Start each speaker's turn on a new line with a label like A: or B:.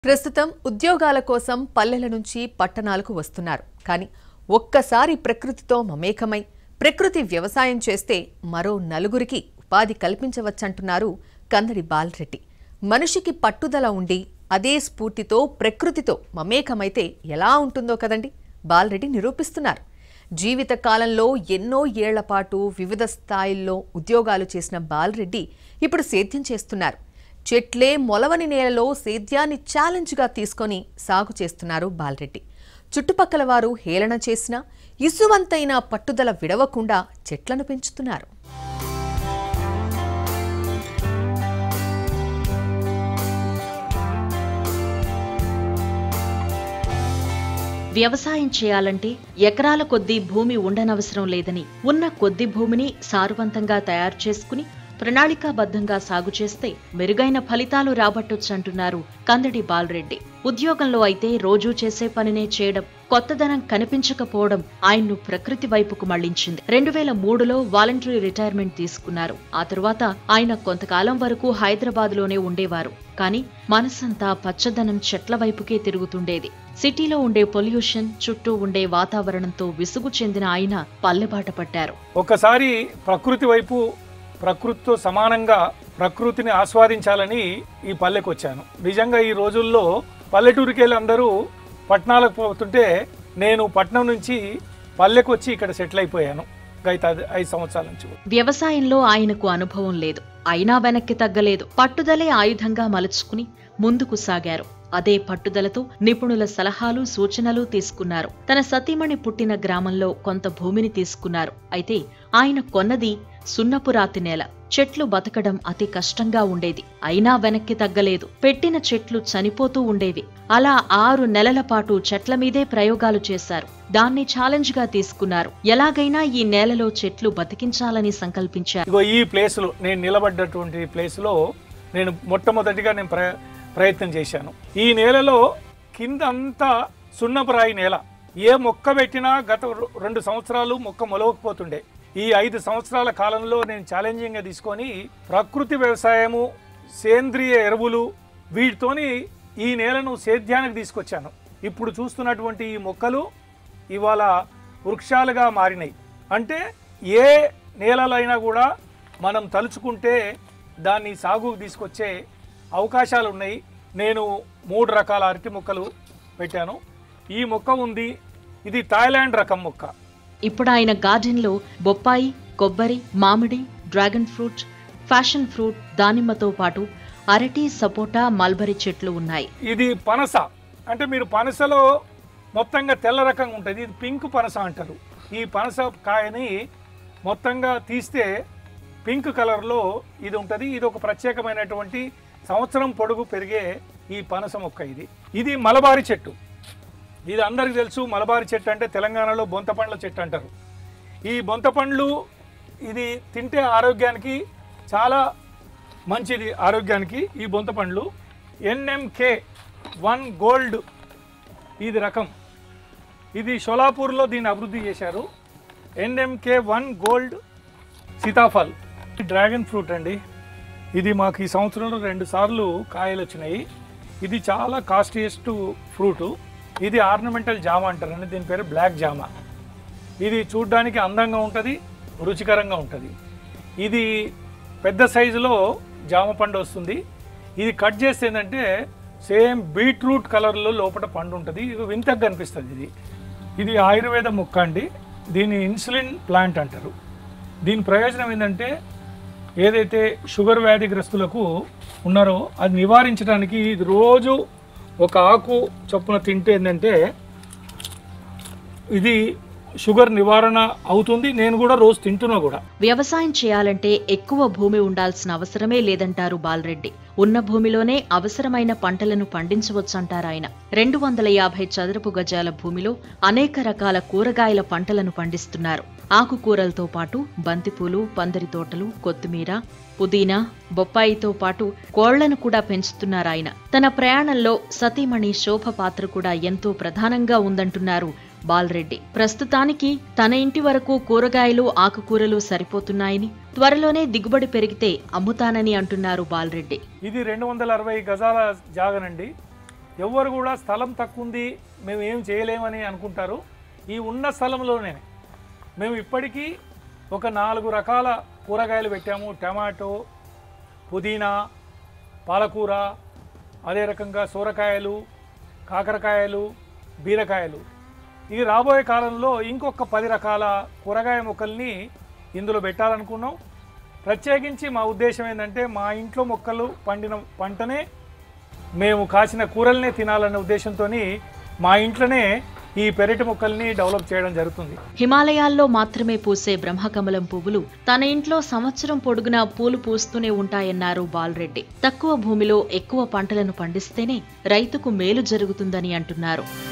A: ప్రస్తుతం ఉద్యోగాల కోసం పల్లెల నుంచి పట్టణాలకు వస్తున్నారు కానీ ఒక్కసారి ప్రకృతితో మమేకమై ప్రకృతి వ్యవసాయం చేస్తే మరో నలుగురికి ఉపాధి కల్పించవచ్చంటున్నారు కందడి బాలరెడ్డి మనిషికి పట్టుదల ఉండి అదే స్ఫూర్తితో ప్రకృతితో మమేకమైతే ఎలా ఉంటుందో కదండి బాలరెడ్డి నిరూపిస్తున్నారు జీవిత కాలంలో ఎన్నో ఏళ్ల పాటు వివిధ స్థాయిల్లో ఉద్యోగాలు చేసిన బాలరెడ్డి ఇప్పుడు సేద్యం చేస్తున్నారు చెట్లే మొలవని నేలలో సేద్యాన్ని ఛాలెంజ్గా తీసుకొని సాగు చేస్తున్నారు బాలరెడ్డి చుట్టుపక్కల వారు హేళన చేసినా ఇసువంతైన పట్టుదల విడవకుండా చెట్లను పెంచుతున్నారు
B: వ్యవసాయం చేయాలంటే ఎకరాల కొద్దీ భూమి ఉండనవసరం లేదని ఉన్న కొద్ది భూమిని సారవంతంగా తయారు చేసుకుని ప్రణాళికాబద్ధంగా సాగు చేస్తే మెరుగైన ఫలితాలు రాబట్టొచ్చంటున్నారు కందడి బాలరెడ్డి ఉద్యోగంలో అయితే రోజూ చేసే పనినే చేయడం కొత్తదనం కనిపించకపోవడం ఆయన్ను ప్రకృతి వైపుకు మళ్లించింది రెండు వేల మూడులో వాలంటరీ రిటైర్మెంట్ తీసుకున్నారు ఆ తరువాత ఆయన కొంతకాలం వరకు హైదరాబాద్లోనే ఉండేవారు కానీ మనసంతా పచ్చదనం చెట్ల వైపుకే తిరుగుతుండేది సిటీలో ఉండే పొల్యూషన్ చుట్టూ ఉండే వాతావరణంతో విసుగు చెందిన ఆయన పల్లెబాట పట్టారు
C: ఒకసారి ప్రకృతి వైపు ప్రకృతితో సమానంగా ప్రకృతిని ఆస్వాదించాలని ఈ పల్లెకు వచ్చాను నిజంగా ఈ రోజుల్లో పల్లెటూరికి వెళ్ళి అందరూ పట్టణాలకు పోతుంటే నేను పట్నం నుంచి పల్లెకు వచ్చి ఇక్కడ సెటిల్ అయిపోయాను గత ఐదు సంవత్సరాల నుంచి
B: వ్యవసాయంలో ఆయనకు అనుభవం లేదు అయినా వెనక్కి తగ్గలేదు పట్టుదలే ఆయుధంగా మలుచుకుని ముందుకు సాగారు అదే పట్టుదలతో నిపుణుల సలహాలు సూచనలు తీసుకున్నారు తన సతీమణి పుట్టిన గ్రామంలో కొంత భూమిని తీసుకున్నారు అయితే ఆయన కొన్నది సున్నపురాతి నేల చెట్లు బతకడం అతి కష్టంగా ఉండేది అయినా వెనక్కి తగ్గలేదు పెట్టిన చెట్లు చనిపోతూ ఉండేవి అలా ఆరు నెలల పాటు చెట్ల మీదే ప్రయోగాలు చేశారు దాన్ని ఛాలెంజ్ గా తీసుకున్నారు ఎలాగైనా ఈ నేలలో చెట్లు బతికించాలని సంకల్పించారు
C: ఇగో ఈ ప్లేస్లో నేను నిలబడ్డటువంటి ప్లేస్లో నేను మొట్టమొదటిగా నేను ప్ర ప్రయత్నం చేశాను ఈ నేలలో కింద అంతా సున్నపురాయి నేల ఏ మొక్క పెట్టినా గత రె- రెండు సంవత్సరాలు మొక్క మొలవకపోతుండే ఈ ఐదు సంవత్సరాల కాలంలో నేను ఛాలెంజింగ్గా తీసుకొని ప్రకృతి వ్యవసాయము సేంద్రియ ఎరువులు వీటితోని ఈ నేలను సేద్యానికి తీసుకొచ్చాను ఇప్పుడు చూస్తున్నటువంటి ఈ మొక్కలు ఇవాళ వృక్షాలుగా మారినాయి అంటే ఏ నేలలైనా కూడా మనం తలుచుకుంటే దాన్ని సాగుకు తీసుకొచ్చే అవకాశాలు ఉన్నాయి నేను మూడు రకాల అరటి మొక్కలు పెట్టాను ఈ మొక్క ఉంది ఇది థాయిలాండ్ రకం మొక్క
B: ఇప్పుడు ఆయన గార్డెన్లో బొప్పాయి కొబ్బరి మామిడి డ్రాగన్ ఫ్రూట్ ఫ్యాషన్ ఫ్రూట్ దానిమ్మతో పాటు అరటి సపోటా మల్బరీ చెట్లు ఉన్నాయి
C: ఇది పనస అంటే మీరు పనసలో మొత్తంగా తెల్ల రకంగా ఉంటుంది ఇది పింక్ పనస అంటారు ఈ పనస కాయని మొత్తంగా తీస్తే పింక్ కలర్లో ఇది ఉంటుంది ఇది ఒక ప్రత్యేకమైనటువంటి సంవత్సరం పొడుగు పెరిగే ఈ పనస మొక్క ఇది ఇది మలబారి చెట్టు ఇది అందరికీ తెలుసు మలబారి చెట్టు అంటే తెలంగాణలో బొంత పండ్ల చెట్టు అంటారు ఈ బొంత పండ్లు ఇది తింటే ఆరోగ్యానికి చాలా మంచిది ఆరోగ్యానికి ఈ బొంత పండ్లు ఎన్ఎంకే వన్ గోల్డ్ ఇది రకం ఇది షోలాపూర్లో దీన్ని అభివృద్ధి చేశారు ఎన్ఎంకే వన్ గోల్డ్ సీతాఫల్ ఇది డ్రాగన్ ఫ్రూట్ అండి ఇది మాకు ఈ సంవత్సరంలో రెండు సార్లు కాయలు వచ్చినాయి ఇది చాలా కాస్టియెస్ట్ ఫ్రూటు ఇది ఆర్నమెంటల్ జామ అంటారండి దీని పేరు బ్లాక్ జామ ఇది చూడ్డానికి అందంగా ఉంటుంది రుచికరంగా ఉంటుంది ఇది పెద్ద సైజులో జామ పండు వస్తుంది ఇది కట్ చేస్తే ఏంటంటే సేమ్ బీట్రూట్ కలర్లో లోపల పండు ఉంటుంది ఇది వింతగా కనిపిస్తుంది ఇది ఇది ఆయుర్వేద మొక్క అండి దీని ఇన్సులిన్ ప్లాంట్ అంటారు దీని ప్రయోజనం ఏంటంటే ఏదైతే షుగర్ వ్యాధిగ్రస్తులకు ఉన్నారో అది నివారించడానికి ఇది రోజు ఒక ఆకు చొప్పున తింటే ఏంటంటే ఇది షుగర్ నివారణ అవుతుంది నేను కూడా రోజు తింటున్నా కూడా
B: వ్యవసాయం చేయాలంటే ఎక్కువ భూమి ఉండాల్సిన అవసరమే లేదంటారు బాలరెడ్డి ఉన్న భూమిలోనే అవసరమైన పంటలను పండించవచ్చంటారాయన రెండు వందల యాభై చదరపు గజాల భూమిలో అనేక రకాల కూరగాయల పంటలను పండిస్తున్నారు ఆకుకూరలతో పాటు బంతిపూలు పందిరి తోటలు కొత్తిమీర పుదీనా బొప్పాయితో పాటు కోళ్లను కూడా పెంచుతున్నారాయన తన ప్రయాణంలో సతీమణి శోభ పాత్ర కూడా ఎంతో ప్రధానంగా ఉందంటున్నారు బాలరెడ్డి ప్రస్తుతానికి తన ఇంటి వరకు కూరగాయలు ఆకుకూరలు సరిపోతున్నాయని త్వరలోనే దిగుబడి పెరిగితే అమ్ముతానని అంటున్నారు బాలరెడ్డి
C: ఇది రెండు వందల అరవై గజాల జాగనండి ఎవ్వరు కూడా స్థలం తక్కువ ఉంది మేము ఏం చేయలేమని అనుకుంటారు ఈ ఉన్న స్థలంలోనే మేము ఇప్పటికీ ఒక నాలుగు రకాల కూరగాయలు పెట్టాము టమాటో పుదీనా పాలకూర అదే రకంగా సూరకాయలు కాకరకాయలు బీరకాయలు ఇది రాబోయే కాలంలో ఇంకొక పది రకాల కూరగాయ మొక్కల్ని ఇందులో పెట్టాలనుకున్నాం ప్రత్యేకించి మా ఉద్దేశం ఏంటంటే మా ఇంట్లో మొక్కలు పండిన పంటనే మేము కాసిన కూరల్నే తినాలనే ఉద్దేశంతో మా ఇంట్లోనే ఈ పెరటి మొక్కల్ని డెవలప్ చేయడం జరుగుతుంది
B: హిమాలయాల్లో మాత్రమే పూసే బ్రహ్మకమలం పువ్వులు తన ఇంట్లో సంవత్సరం పొడుగునా పూలు పూస్తూనే ఉంటాయన్నారు బాలరెడ్డి తక్కువ భూమిలో ఎక్కువ పంటలను పండిస్తేనే రైతుకు మేలు జరుగుతుందని అంటున్నారు